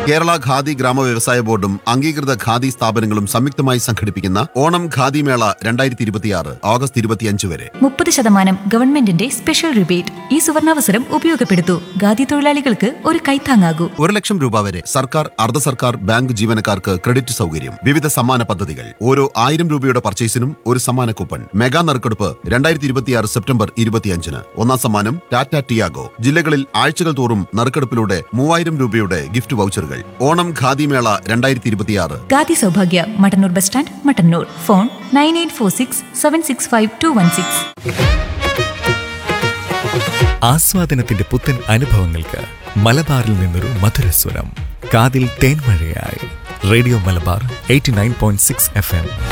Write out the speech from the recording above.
കേരള ഖാദി ഗ്രാമ വ്യവസായ ബോർഡും അംഗീകൃത ഖാദി സ്ഥാപനങ്ങളും സംയുക്തമായി സംഘടിപ്പിക്കുന്ന ഓണം ഖാദി മേള രണ്ടായിരത്തി ഇരുപത്തിയാറ് ഓഗസ്റ്റ് ഇരുപത്തിയഞ്ച് വരെ മുപ്പത് ശതമാനം ഗവൺമെന്റിന്റെ സ്പെഷ്യൽ റിബേറ്റ് ഈ സുവർണാവസരം ഉപയോഗപ്പെടുത്തൂ ഖാദി തൊഴിലാളികൾക്ക് ഒരു കൈത്താങ്ങാകൂ ഒരു ലക്ഷം രൂപ വരെ സർക്കാർ അർദ്ധ സർക്കാർ ബാങ്ക് ജീവനക്കാർക്ക് ക്രെഡിറ്റ് സൗകര്യം വിവിധ സമ്മാന പദ്ധതികൾ ഓരോ ആയിരം രൂപയുടെ പർച്ചേസിനും ഒരു സമ്മാന കൂപ്പൺ മെഗാ നറുക്കെടുപ്പ് രണ്ടായിരത്തി ഇരുപത്തിയാറ് സെപ്റ്റംബർ ഇരുപത്തിയഞ്ചിന് ഒന്നാം സമ്മാനം ടാറ്റ ടിയാഗോ ജില്ലകളിൽ ആഴ്ചകൾ തോറും നറുക്കെടുപ്പിലൂടെ മൂവായിരം രൂപയുടെ ഗിഫ്റ്റ് വൗച്ചറുകൾ ഓണം ഖാദി മേള രണ്ടായിരത്തി ഇരുപത്തിയാറ് Khadi Saubhagya Mattannur bus stand Mattannur phone nine eight four six seven six five two one six ആസ്വാദനത്തിന്റെ പുത്തൻ അനുഭവങ്ങൾക്ക് മലബാറിൽ നിന്നൊരു മധുരസ്വരം കാതിൽ തേൻമഴയായി radio Malabar eighty nine point six F M